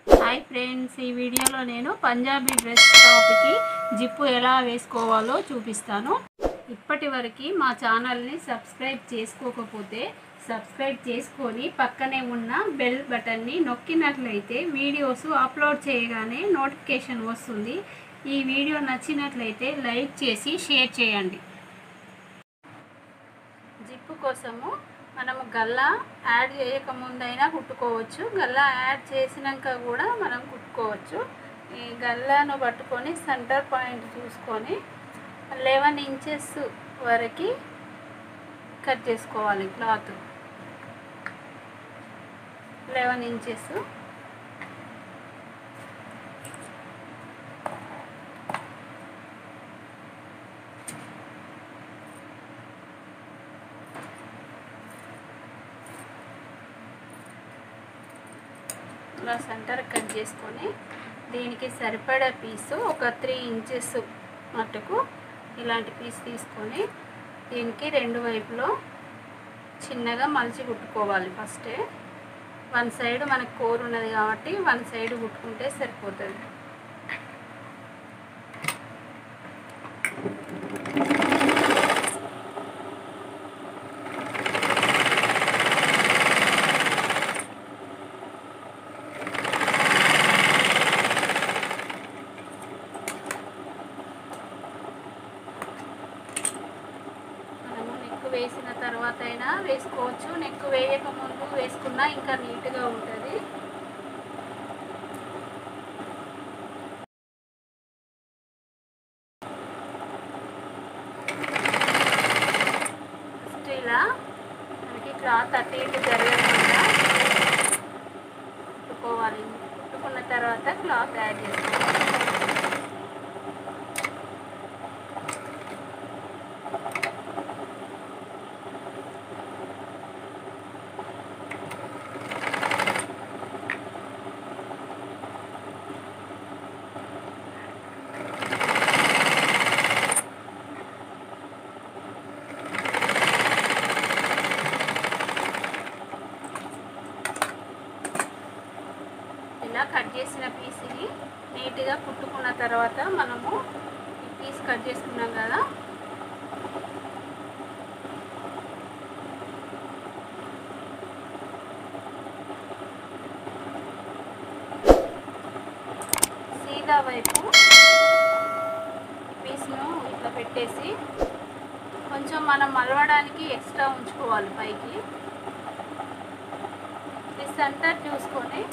hi friends ఈ వీడియోలో నేను పంజాబీ డ్రెస్ టాప్కి జిప్పు ఎలా వేసుకోవాలో చూపిస్తాను ఇప్పటి వరకు మా ఛానల్ని సబ్స్క్రైబ్ చేసుకోకపోతే సబ్స్క్రైబ్ చేసుకొని పక్కనే ఉన్న బెల్ బటన్ని నొక్కినట్లయితే వీడియోస్ అప్లోడ్ చేయగానే నోటిఫికేషన్ వస్తుంది ఈ వీడియో నచ్చినట్లయితే లైక్ చేసి షేర్ చేయండి జిప్పు కోసము మనము గల్లా యాడ్ చేయకముందైనా కుట్టుకోవచ్చు గల్లా యాడ్ చేసినాక కూడా మనం కుట్టుకోవచ్చు ఈ గల్లాను పట్టుకొని సెంటర్ పాయింట్ చూసుకొని లెవెన్ ఇంచెస్ వరకు కట్ చేసుకోవాలి క్లాత్ లెవెన్ ఇంచెస్ ఇలా సెంటర్ కట్ చేసుకొని దీనికి సరిపడా పీసు ఒక త్రీ ఇంచెస్ మట్టుకు ఇలాంటి పీస్ తీసుకొని దీనికి రెండు వైపులో చిన్నగా మలిచి కుట్టుకోవాలి ఫస్టే వన్ సైడ్ మనకు కోర్ ఉన్నది కాబట్టి వన్ సైడ్ కుట్టుకుంటే సరిపోతుంది మనము నెక్ వేసిన తర్వాత అయినా వేసుకోవచ్చు నెక్ వేయక ముందు వేసుకున్నా ఇంకా నీట్గా ఉంటుంది ఫస్ట్ ఇలా మనకి క్లాత్ అటు ఇటు జరగకుండా కుట్టుకోవాలి కుట్టుకున్న తర్వాత క్లాత్ యాడ్ చేసుకోవాలి ఇలా కట్ చేసిన పీస్ని నీట్గా కుట్టుకున్న తర్వాత మనము ఈ పీస్ కట్ చేసుకున్నాం కదా సీదా వైపు పీస్ను ఇట్లా పెట్టేసి కొంచెం మనం మలవడానికి ఎక్స్ట్రా ఉంచుకోవాలి పైకి ఈ సెంటర్ చూసుకొని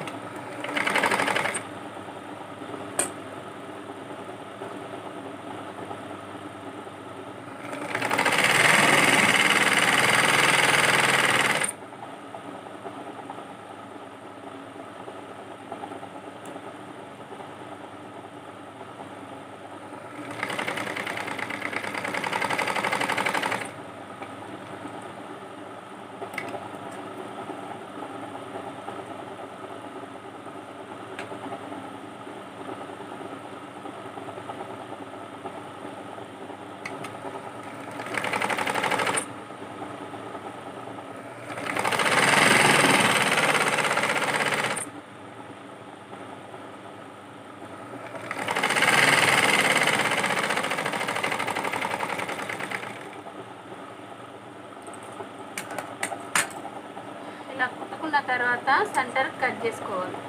ఇలా కుట్టుకున్న తర్వాత సెంటర్ కట్ చేసుకోవాలి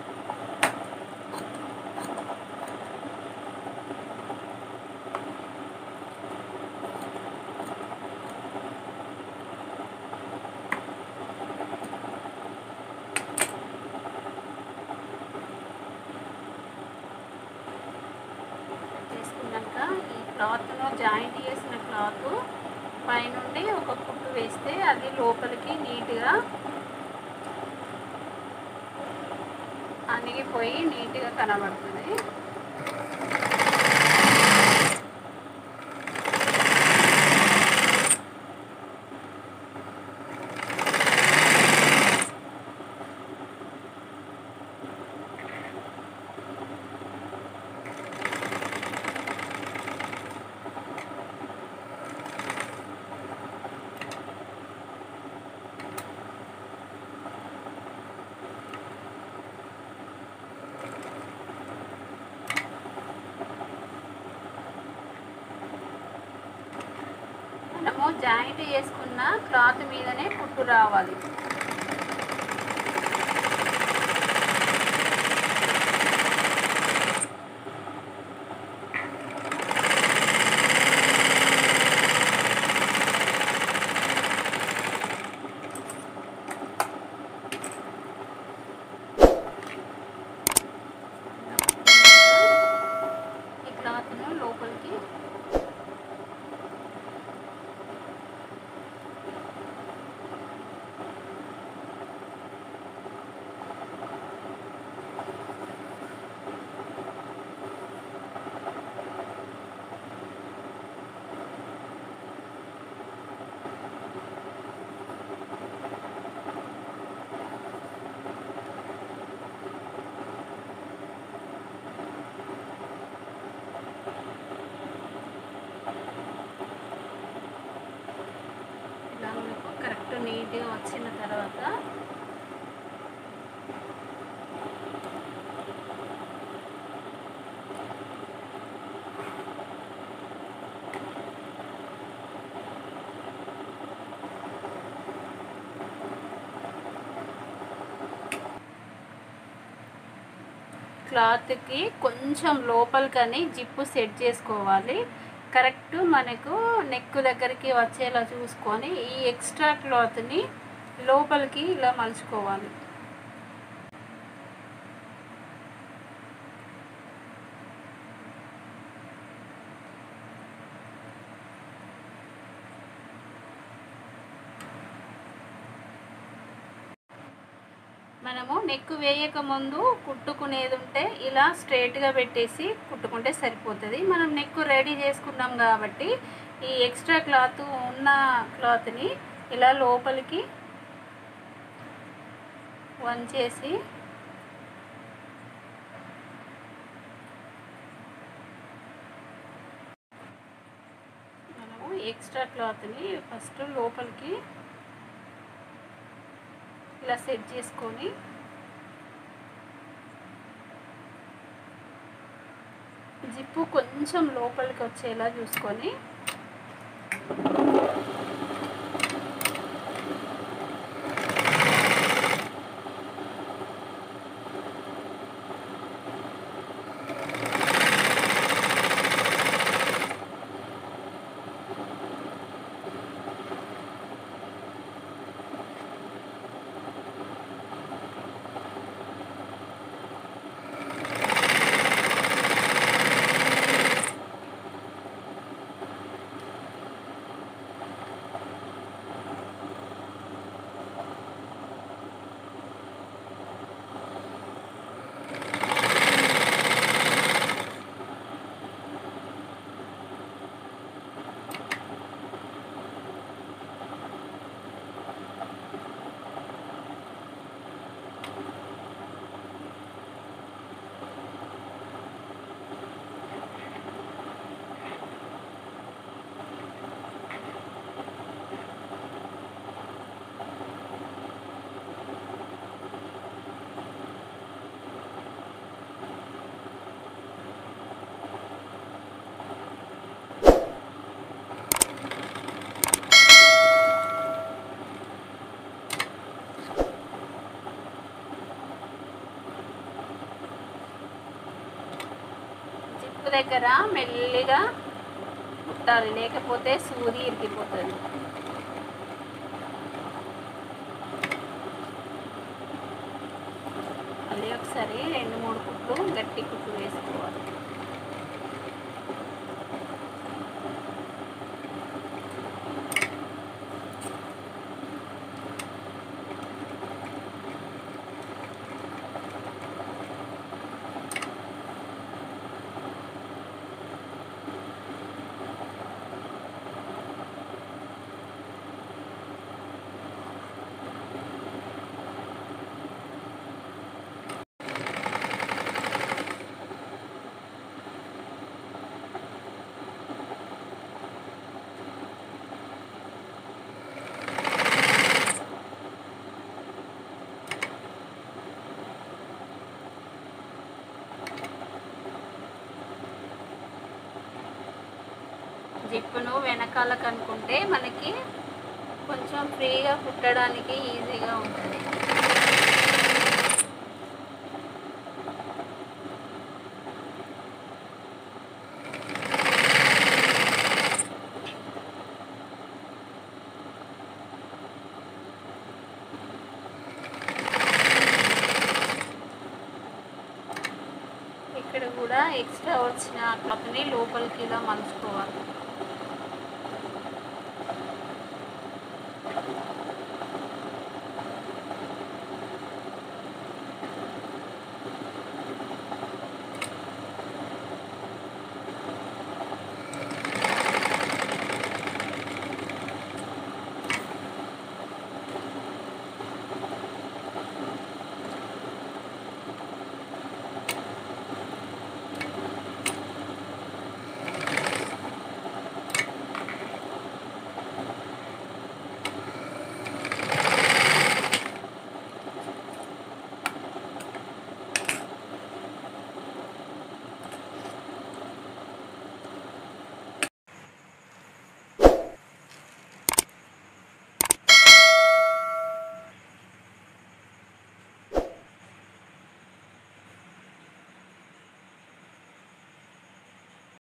కట్ చేసుకున్నాక ఈ క్లాత్ను జాయింట్ చేసిన క్లాత్ పైనుండి ఒక కుట్టు వేస్తే అది లోపలికి నీట్గా అణిగిపోయి నీట్గా కనబడుతుంది జాయింట్ చేసుకున్న క్లాత్ మీదనే కుట్టు రావాలి ఈ క్లాత్ను లోపలికి ఇలా మనకు కరెక్ట్ నీట్గా వచ్చిన తర్వాత క్లాత్కి కొంచెం లోపలికని జిప్పు సెట్ చేసుకోవాలి కరెక్ట్ మనకు నెక్ దగ్గరికి వచ్చేలా చూసుకొని ఈ ఎక్స్ట్రా క్లాత్ని లోపలికి ఇలా మలుచుకోవాలి మనము నెక్ వేయక ముందు కుట్టుకునేది ఉంటే ఇలా స్ట్రైట్గా పెట్టేసి కుట్టుకుంటే సరిపోతుంది మనం నెక్ రెడీ చేసుకున్నాం కాబట్టి ఈ ఎక్స్ట్రా క్లాత్ ఉన్న క్లాత్ని ఇలా లోపలికి వంచేసి మనము ఎక్స్ట్రా క్లాత్ని ఫస్ట్ లోపలికి ఇలా సెట్ చేసుకొని జిప్పు కొంచెం లోపలికి వచ్చేలా చూసుకొని జిప్పు దగ్గర మెల్లిగా కుట్టాలి లేకపోతే సూది ఇరికిపోతుంది మళ్ళీ ఒకసారి రెండు మూడు కుట్లు గట్టి కుట్లు వేసుకోవాలి వైపును వెనకాల కనుక్కుంటే మనకి కొంచెం ఫ్రీగా కుట్టడానికి ఈజీగా ఉంటుంది ఇక్కడ కూడా ఎక్స్ట్రా వచ్చిన క్లాత్ని లోపలికి ఇలా మలుచుకోవాలి